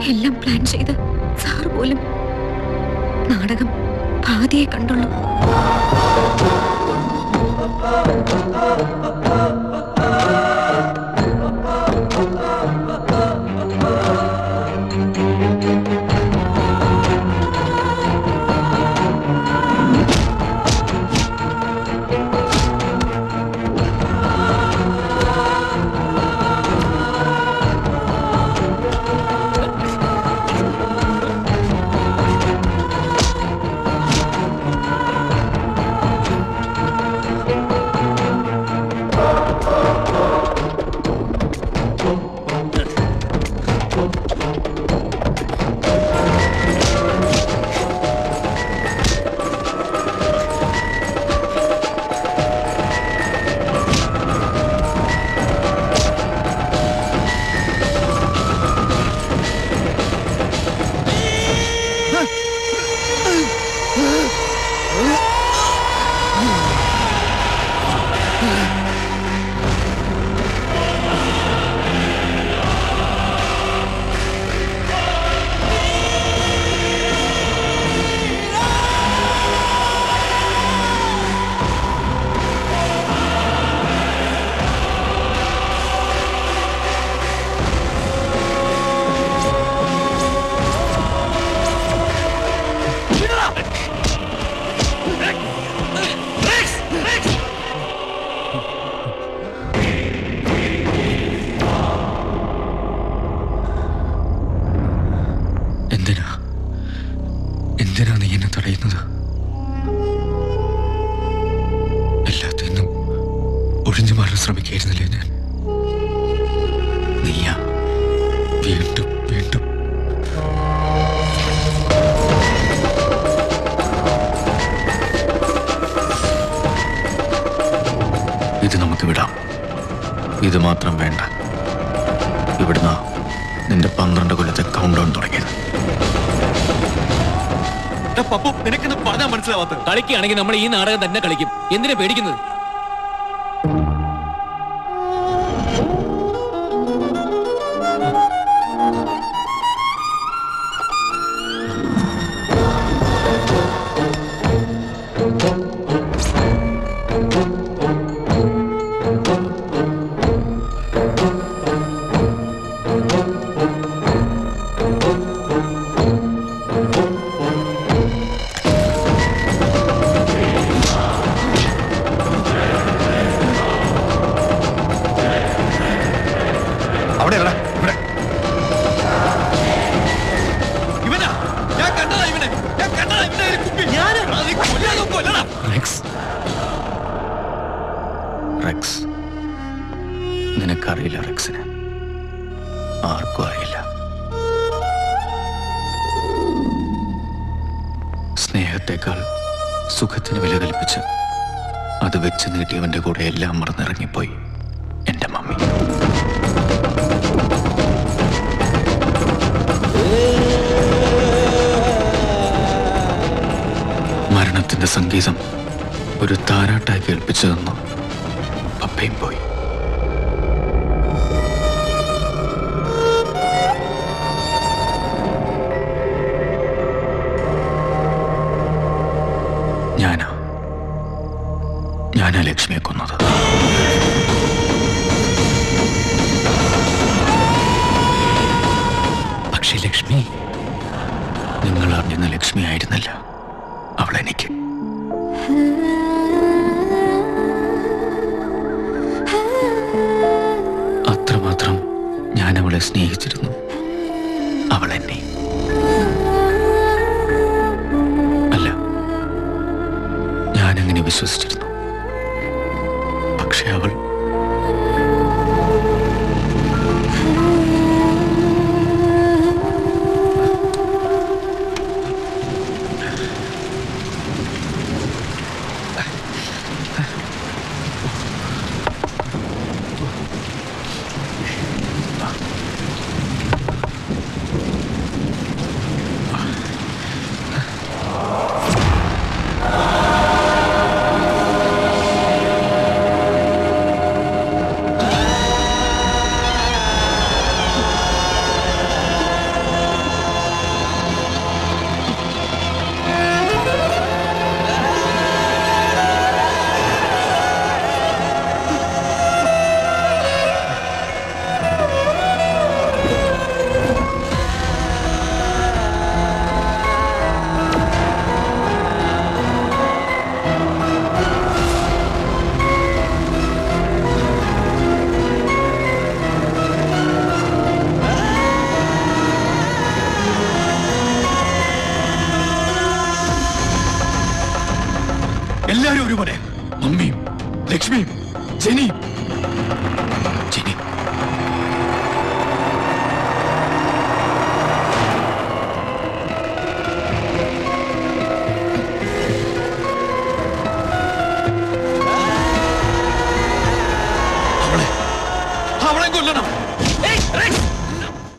എല്ലാം പ്ലാൻ ചെയ്ത് സാർ പോലും നാടകം പാതിയെ കണ്ടുള്ളൂ എന്തിനാ എന്തിനാ നീ എന്നെ തടയുന്നത് എല്ലാത്തിൽ നിന്നും ഒഴിഞ്ഞു മാറാൻ ശ്രമിക്കായിരുന്നില്ലേ ഞാൻ നീയാ വീണ്ടും വീണ്ടും ഇത് നമുക്ക് വിടാം ഇത് മാത്രം വേണ്ട ഇവിടുന്ന് നിന്റെ പന്ത്രണ്ട് കൊല്ലത്തെ കൗണ്ട് ഡൗൺ തുടങ്ങിയത് പപ്പു നിനക്കെന്ന് പറഞ്ഞാൽ മനസ്സിലാവാത്ത കളിക്കുകയാണെങ്കിൽ നമ്മൾ ഈ നാടകം തന്നെ കളിക്കും എന്തിനാ പേടിക്കുന്നത് അവിടെ ഇവിടെ ഇവനാ ഞാൻ കണ്ടതാ ഇവനെ ഞാൻ കണ്ടതാ ഇവനെ ഒരു കുപ്പി എടാ, നീ കൊല്ലാൻ നോക്കുവല്ലടാ റെക്സ് റെക്സ് നിനക്കറിയില്ല റെക്സിനെ ആർക്കും അറിയില്ല സ്നേഹത്തെക്കാൾ സുഖത്തിന് വില കൽപ്പിച്ച് അത് വെച്ച് നീട്ടിയവന്റെ കൂടെ എല്ലാം മറന്നിറങ്ങിപ്പോയി എന്റെ മമ്മി മരണത്തിന്റെ സംഗീതം ഒരു താരാട്ടായി കേൾപ്പിച്ചു തന്നു പപ്പയും പോയി ഞാനാ ഞാനാ ലക്ഷ്മിയെ കൊന്നത് പക്ഷേ ലക്ഷ്മി നിങ്ങൾ അറിഞ്ഞുന്ന ലക്ഷ്മി ആയിരുന്നില്ല അവൾ എനിക്ക് അത്രമാത്രം ഞാൻ അവളെ സ്നേഹിച്ചിരുന്നു അവൾ എന്നെ അല്ല ഞാനങ്ങനെ വിശ്വസിച്ചിരുന്നു പക്ഷെ അവൾ ലക്ഷ്മി ജെനി